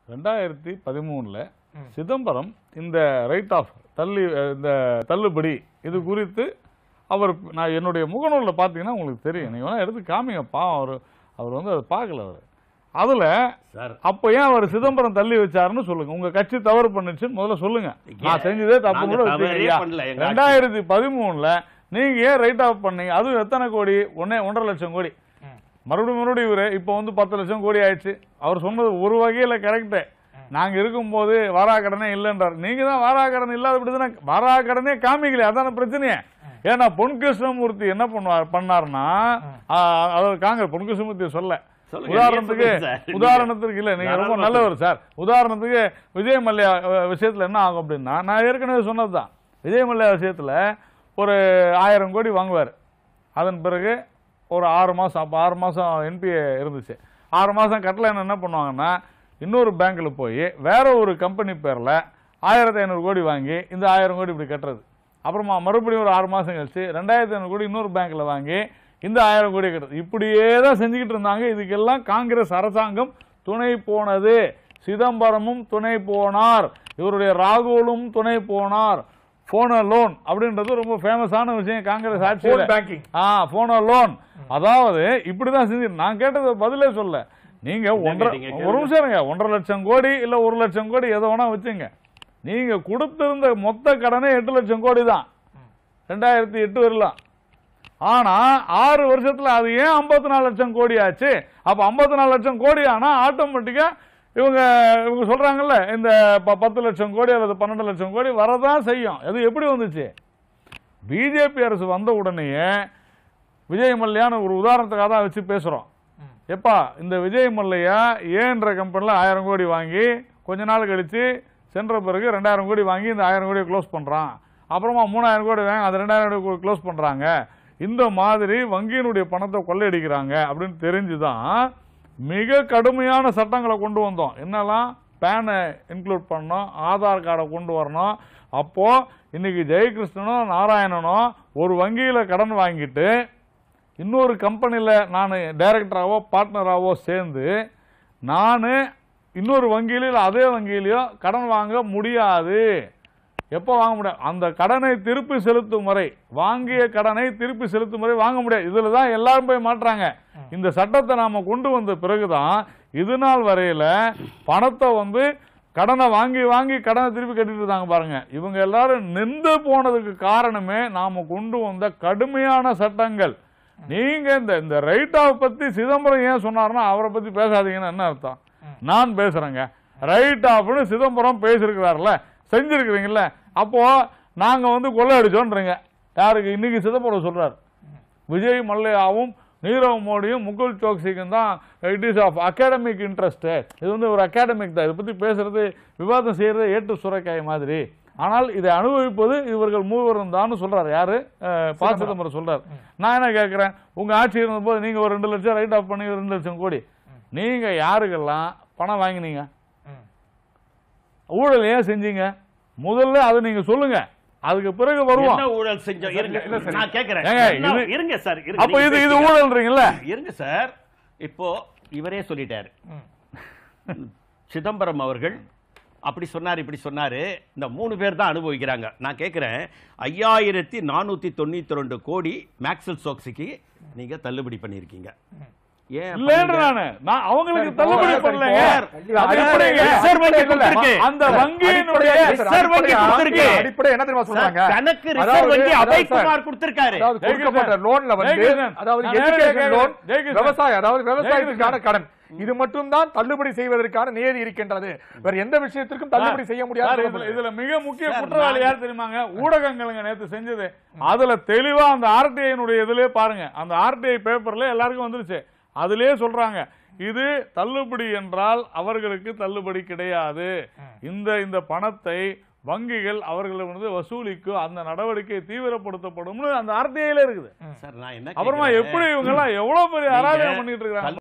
ரெண்டாயிரத்தி பதிமூணுல சிதம்பரம் இந்த ரைட் ஆஃப் தள்ளி அஹ், இந்த தள்ளுபடி இது குறித்து அவர் நான் என்னுடைய முகநூலில் பார்த்தீங்கன்னா உங்களுக்கு தெரியும் நீங்கள் வேணா எடுத்து காமிங்க பாவம் அவர் அவர் வந்து அதை பார்க்கல அவர் அதில் சார் அப்போ ஏன் அவர் சிதம்பரம் தள்ளி வச்சாருன்னு சொல்லுங்க உங்க கட்சி தவறு பண்ணுச்சுன்னு முதல்ல சொல்லுங்க நான் செஞ்சதே தப்பு நாங்க கூட தவறே வச்சுக்கோங்க பண்ணல, எங்க ஆட்சி. ரெண்டாயிரத்தி பதிமூணுல நீங்க ஏன் ரைட் ஆஃப் பண்ணீங்க அதுவும் எத்தனை கோடி ஒன்னே ஒன்றரை லட்சம் கோடி மறுபடியும் மறுபடியும் இவரு இப்போ வந்து பத்து லட்சம் கோடி ஆயிடுச்சு அவர் சொன்னது ஒரு வகையில கரெக்டு நாங்க இருக்கும்போது வாரா கடனே இல்லைன்றார் நீங்க தான் வாரா கடன் இல்லாதபடி தானே வாரா கடனே காமிக்கல அதான பிரச்சனையே ஏன்னா பொன் கிருஷ்ணமூர்த்தி என்ன பண்ணுவார் பண்ணாருன்னா ஆ, அதாவது காங்கிரஸ் பொன் கிருஷ்ணமூர்த்தி சொல்ல சொல்லுங்க, உதாரணத்துக்கு நீங்க சொல்லுங்க சார். உதாரணத்துக்கு இல்ல நீங்க ரொம்ப தாராளமா நல்லவர் சார் உதாரணத்துக்கு விஜய் மல்லையா அஹ், விஷயத்துல என்ன ஆகும் அப்படின்னா நான் ஏற்கனவே சொன்னதுதான் விஜய் மல்லையா விஷயத்துல ஒரு ஆயிரம் கோடி வாங்குவார் அதன் பிறகு ஒரு ஆறு மாசம் அப்போ ஆறு மாசம் என்பிஏ இருந்துச்சு ஆறு மாசம் கட்டலைன்னு என்ன பண்ணுவாங்கன்னா இன்னொரு பேங்க்ல போய் வேற ஒரு கம்பெனி பேர்ல ஆயிரத்தி ஐநூறு கோடி வாங்கி இந்த ஆயிரம் கோடி இப்படி கட்டுறது அப்புறமா மறுபடியும் ஒரு ஆறு மாசம் கழிச்சு ரெண்டாயிரத்தி ஐநூறு கோடி இன்னொரு பேங்க்ல வாங்கி இந்த ஆயிரம் கோடி கட்டுறது இப்படியே தான் செஞ்சுக்கிட்டு இருந்தாங்க இதுக்கெல்லாம் காங்கிரஸ் அரசாங்கம் துணை போனது சிதம்பரமும் துணை போனார் இவருடைய ராகுலும் துணை போனார் போன லோன் அப்படின்றது ரொம்ப ஃபேமஸான விஷயம் காங்கிரஸ் Phone ஆட்சியில் banking. ஆ போன லோன் அதாவது இப்படிதான் செஞ்சு நான் கேட்டது பதிலே சொல்ல நீங்க ஒன்றரை கேட்டீங்க? ஒரு நிமிஷம் இருங்க ஒன்றரை லட்சம் கோடி இல்ல ஒரு லட்சம் கோடி எதை வேணா வச்சுங்க நீங்க கொடுத்திருந்த மொத்த கடனே எட்டு லட்சம் கோடி தான் ரெண்டாயிரத்தி எட்டு வரலாம் ஆனா ஆறு வருஷத்துல அது ஏன் ஐம்பத்தி நாலு லட்சம் கோடி ஆச்சு அப்ப ஐம்பத்தி நாலு லட்சம் கோடி ஆனா ஆட்டோமேட்டிக்கா இவங்க இவங்க சொல்றாங்கல்ல இந்த ப- பத்து லட்சம் கோடி அல்லது பன்னெண்டு லட்சம் கோடி வரதான் செய்யும் அது எப்படி வந்துச்சு பிஜேபி அரசு வந்த உடனேயே விஜய் மல்லையான்னு ஒரு உதாரணத்துக்காக தான் வச்சு பேசுறோம் எப்பா இந்த விஜய் மல்லையா ஏன்ற கம்பெனியில் ஆயிரம் கோடி வாங்கி கொஞ்ச நாள் கழிச்சு சென்ற பிறகு ரெண்டாயிரம் கோடி வாங்கி இந்த ஆயிரம் கோடியை க்ளோஸ் பண்றான் அப்புறமா மூணாயிரம் கோடி வாங்கி அது ரெண்டாயிரம் கோடி க்ளோஸ் பண்றாங்க இந்த மாதிரி வங்கியினுடைய பணத்தை கொள்ளையடிக்கிறாங்க அப்படின்னு தெரிஞ்சுதான் மிக கடுமையான சட்டங்களை கொண்டு வந்தோம் என்னெல்லாம் பேனை இன்க்ளூட் பண்ணோம் ஆதார் கார்டை கொண்டு வரணும் அப்போ இன்னைக்கு ஜெயகிருஷ்ணனோ நாராயணனோ ஒரு வங்கியில கடன் வாங்கிட்டு இன்னொரு கம்பெனியில் நான் டைரக்டராகவோ பார்ட்னராகவோ சேர்ந்து நான் இன்னொரு வங்கியிலோ இல்ல அதே வங்கியிலையோ கடன் வாங்க முடியாது எப்போ வாங்க முடியாது அந்த கடனை திருப்பி செலுத்தும் வரை வாங்கிய கடனை திருப்பி செலுத்தும் வரை வாங்க முடியாது இதுல தான் எல்லாரும் போய் மாட்டுறாங்க இந்த சட்டத்தை நாம கொண்டு வந்த பிறகுதான் இது நாள் வரையில பணத்தை வந்து கடனை வாங்கி வாங்கி கடனை திருப்பி கட்டிட்டு இருந்தாங்க பாருங்க இவங்க எல்லாரும் நின்று போனதுக்கு காரணமே நாம கொண்டு வந்த கடுமையான சட்டங்கள் நீங்க இந்த இந்த ரைட் ஆஃப் பத்தி சிதம்பரம் ஏன் சொன்னாருன்னா அவரை பத்தி பேசாதீங்கன்னு என்ன அர்த்தம் நான் பேசுறேங்க ரைட் ஆஃப்னு சிதம்பரம் பேசியிருக்கிறார்ல செஞ்சிருக்கிறீங்கல்ல அப்போ நாங்க வந்து கொள்ளையடிச்சோன்றீங்க யாருக்கு இன்னைக்கு சிதம்பரம் சொல்றாரு விஜய் மல்லையாவும் நீரவ் மோடியும் முகுல் சோக்சிக்கும் தான் it is of academic interest இது வந்து ஒரு அகாடமிக் தான் இதை பத்தி பேசுறது விவாதம் செய்யறது ஏட்டு சுரைக்காய் மாதிரி ஆனால் இதை அனுபவிப்பது இவர்கள் மூவரும் தான் சொல்றாரு யாரு அஹ், ப சிதம்பரம் சொல்றாரு நான் என்ன கேட்கிறேன் உங்க ஆட்சி இருந்தபோது நீங்க ஒரு ரெண்டு லட்சம் ரைட் ஆஃப் பண்ணி ரெண்டு லட்சம் கோடி நீங்க யாருக்கெல்லாம் பணம் வாங்கினீங்க ஊழல் ஏன் செஞ்சீங்க முதல்ல அதை நீங்க சொல்லுங்க அதுக்கு பிறகு வருவோம் என்ன ஊழல் செஞ்சோம் இருங்க இல்ல சார். நான் கேக்குறேன் ஏங்க, என்ன- இது- இருங்க சார் இருங்க. அப்ப நீங்க இது இது பேசுங்க. ஊழல்ன்றீங்கல்ல இருங்க சார் இப்போ இவரே சொல்லிட்டாரு சிதம்பரம் அவர்கள் அப்படி சொன்னாரு இப்படி சொன்னாரு இந்த மூணு பேர் தான் அனுபவிக்கிறாங்க நான் கேட்கிறேன் ஐயாயிரத்தி நானூத்தி தொண்ணூத்தி ரெண்டு கோடி மேக்ஸல் சோக்ஸிக்கு நீங்க தள்ளுபடி பண்ணிருக்கீங்க ஏன் இல்லன்ற பண்ணீங்க? நானு நான் அவங்களுக்கு தள்ளுபடி சார், பண்ணலங்க சார், அது அது எப்படிங்க? இல்ல, ரிசர்வ் வங்கி இல்ல, இல்ல, கொடுத்திருக்கு. அந்த வங்கியினுடைய அடிப்படை- ரிசர்வ் வங்கி அடிப்படை- கொடுத்திருக்கு. அடிப்படை என்ன தெரியுமா சொல்றாங்க சார், தனக்கு ரிசர்வ் அதாவது- வங்கி அதாவது அபய் சார், குமார் கொடுத்திருக்காரு அதாவது கொடுக்கப்பட்ட லோன்ல வந்து ஜெயகிருஷ்ணன். அதாவது நான் எஜுகேஷன் ஜெயகிருஷ்ணன். லோன் ஜெயகிருஷ்ணன். விவசாயம் அதாவது விவசாயத்துக்கான ஜெயகிருஷ்ணன். கடன் இது மட்டும் தான் தள்ளுபடி செய்வதற்கான நியதி இருக்கின்றது வேற எந்த விஷயத்திற்கும் தள்ளுபடி செய்ய சார், முடியாது இதுல- இதுல மிக முக்கிய சார், குற்றவாளி நான்- யார் தெரியுமாங்க ஊடகங்களுங்க நேத்து செஞ்சது அதுல தெளிவா அந்த ஆர்டிஐனுடைய இதுலயே பாருங்க அந்த ஆர்டிஐ பேப்பர்ல எல்லாருக்கும் வந்துருச்சு அதுலயே சொல்றாங்க இது தள்ளுபடி என்றால் அவர்களுக்கு தள்ளுபடி கிடையாது இந்த இந்த பணத்தை வங்கிகள் அவர்களை வந்து வசூலிக்கும் அந்த நடவடிக்கை தீவிரப்படுத்தப்படும்னு அந்த ஆர்டிஐல இருக்குது சார் நான் என்ன அப்புறமா கேக்குறேன்? எப்படி இவங்க எல்லாம் எவ்வளவு பெரிய நீங்க அராஜகம் பண்ணிட்டு இருக்காங்க